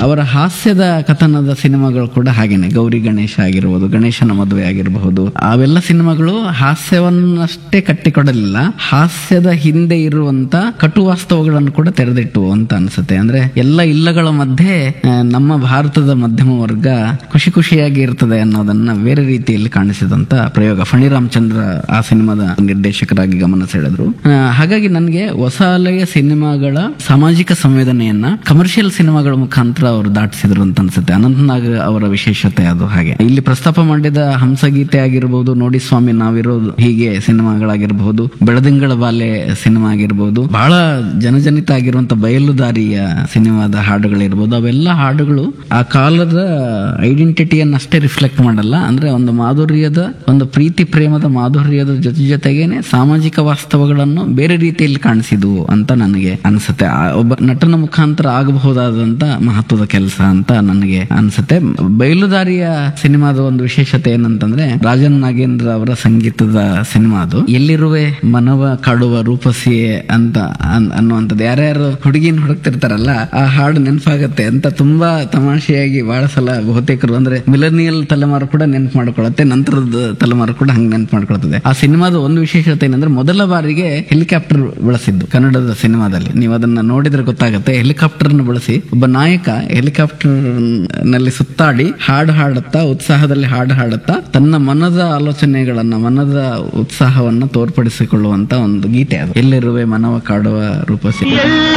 ಅವರ ಹಾಸ್ಯದ ಕಥನದ ಸಿನಿಮಾಗಳು ಕೂಡ ಹಾಗೇನೆ ಗೌರಿ ಗಣೇಶ ಆಗಿರ್ಬೋದು ಗಣೇಶನ ಮದುವೆ ಆಗಿರಬಹುದು ಅವೆಲ್ಲ ಸಿನಿಮಾಗಳು ಹಾಸ್ಯವನ್ನಷ್ಟೇ ಕಟ್ಟಿಕೊಡಲಿಲ್ಲ ಹಾಸ್ಯದ ಹಿಂದೆ ಇರುವಂತ ಕಟು ವಾಸ್ತವಗಳನ್ನು ಕೂಡ ತೆರೆದಿಟ್ಟು ಅಂತ ಅನ್ಸುತ್ತೆ ಅಂದ್ರೆ ಎಲ್ಲ ಇಲ್ಲಗಳ ಮಧ್ಯೆ ಆ, ನಮ್ಮ ಭಾರತದ ಮಧ್ಯಮ ವರ್ಗ ಖುಷಿ ಖುಷಿಯಾಗಿ ಇರ್ತದೆ ಅನ್ನೋದನ್ನ ಬೇರೆ ರೀತಿಯಲ್ಲಿ ಕಾಣಿಸಿದಂತ ಪ್ರಯೋಗ ಫಣಿ ರಾಮಚಂದ್ರ ಆ ಸಿನಿಮಾದ ನಿರ್ದೇಶಕರಾಗಿ ಗಮನ ಸೆಳೆದ್ರು ಆ, ಹಾಗಾಗಿ ನನಗೆ ಹೊಸ ಅಲೆಯ ಸಿನಿಮಾಗಳ ಸಾಮಾಜಿಕ ಸಂವೇದನೆಯನ್ನ ಕಮರ್ಷಿಯಲ್ ಸಿನಿಮಾಗಳ ಮುಖಾಂತರ ಅವರು ದಾಟಿಸಿದ್ರು ಅಂತ ಅನ್ಸುತ್ತೆ ಅನಂತನಾಗ್ ಅವರ ವಿಶೇಷತೆ ಅದು ಹಾಗೆ ಇಲ್ಲಿ ಪ್ರಸ್ತಾಪ ಮಾಡಿದ ಹಂಸಗೀತೆ ಆಗಿರ್ಬೋದು ನೋಡಿ ಸ್ವಾಮಿ ನಾವಿರೋದು ಹೀಗೆ ಸಿನಿಮಾಗಳಾಗಿರ್ಬಹುದು ಬೆಳದಿಂಗಳ ಬಾಲೆ ಸಿನಿಮಾ ಆಗಿರ್ಬೋದು ಬಹಳ ಜನಜನಿತ ಆಗಿರುವಂತ ಬಯಲುದಾರಿಯ ಸಿನಿಮಾದ ಹಾಡುಗಳಿರ್ಬೋದು ಅವೆಲ್ಲ ಹಾಡುಗಳು ಆ ಕಾಲದ ಐಡೆಂಟಿಟಿಯನ್ನ ಅಷ್ಟೇ ರಿಫ್ಲೆಕ್ಟ್ ಮಾಡಲ್ಲ ಅಂದ್ರೆ ಒಂದು ಮಾಧುರ್ಯದ ಒಂದು ಪ್ರೀತಿ ಪ್ರೇಮದ ಮಾಧುರ್ಯದ ಜೊತೆ ಜೊತೆಗೇನೆ ಸಾಮಾಜಿಕ ವಾಸ್ತವಗಳನ್ನು ಬೇರೆ ರೀತಿಯಲ್ಲಿ ಕಾಣಿಸಿದ್ವು ಅಂತ ನನಗೆ ಅನ್ಸುತ್ತೆ ಆ ಒಬ್ಬ ನಟನ ಮುಖಾಂತರ ಆಗಬಹುದಾದಂತ ಮಹತ್ವದ ಕೆಲಸ ಅಂತ ನನಗೆ ಅನ್ಸುತ್ತೆ ಬಯಲುದಾರಿಯ ಸಿನಿಮಾದ ಒಂದು ವಿಶೇಷತೆ ಏನಂತಂದ್ರೆ ರಾಜನ್ ನಾಗೇಂದ್ರ ಅವರ ಸಂಗೀತದ ಸಿನಿಮಾ ಅದು ಎಲ್ಲಿರುವೆ ಮನವ ಕಾಡುವ ರೂಪಸಿಯೇ ಅಂತ ಅನ್- ಅನ್ನುವಂಥದ್ದು ಯಾರ್ಯಾರು ಹುಡುಗಿನ ಹುಡುಕ್ತಿರ್ತಾರಲ್ಲ ಆ ಹಾಡು ನೆನಪಾಗತ್ತೆ ಅಂತ ತುಂಬಾ ತಮಾಷೆಯಾಗಿ ಬಹಳ ಸಲ ಬಹುತೇಕರು ಅಂದ್ರೆ ಮಿಲನಿಯಲ್ ತಲೆಮಾರು ಕೂಡ ನೆನಪು ಮಾಡ್ಕೊಳತ್ತೆ ನಂತರದ ತಲೆಮಾರು ಕೂಡ ಹಂಗೆ ನೆನಪು ಮಾಡ್ಕೊಳ್ತದೆ ಆ ಸಿನಿಮಾದ ಒಂದು ವಿಶೇಷತೆ ಏನಂದ್ರೆ ಮೊದಲ ಬಾರಿಗೆ ಹೆಲಿಕಾಪ್ಟರ್ ಬಳಸಿದ್ದು ಕನ್ನಡದ ಸಿನಿಮಾದಲ್ಲಿ ನೀವು ಅದನ್ನ ನೋಡಿದ್ರೆ ಗೊತ್ತಾಗುತ್ತೆ ಹೆಲಿಕಾಪ್ಟರ್ ಬಳಸಿ ಒಬ್ಬ ನಾಯಕ ಹೆಲಿಕಾಪ್ಟರ್ ನಲ್ಲಿ ಸುತ್ತಾಡಿ ಹಾಡು ಹಾಡುತ್ತಾ ಉತ್ಸಾಹದಲ್ಲಿ ಹಾಡು ಹಾಡುತ್ತಾ ತನ್ನ ಮನದ ಆಲೋಚನೆಗಳನ್ನ ಮನದ ಉತ್ಸಾಹವನ್ನ ತೋರ್ಪಡಿಸಿಕೊಳ್ಳುವಂತ ಒಂದು ಗೀತೆ ಅದು ಎಲ್ಲಿರುವೆ ಮನವ ಕಾಡುವ ರೂಪಸಿ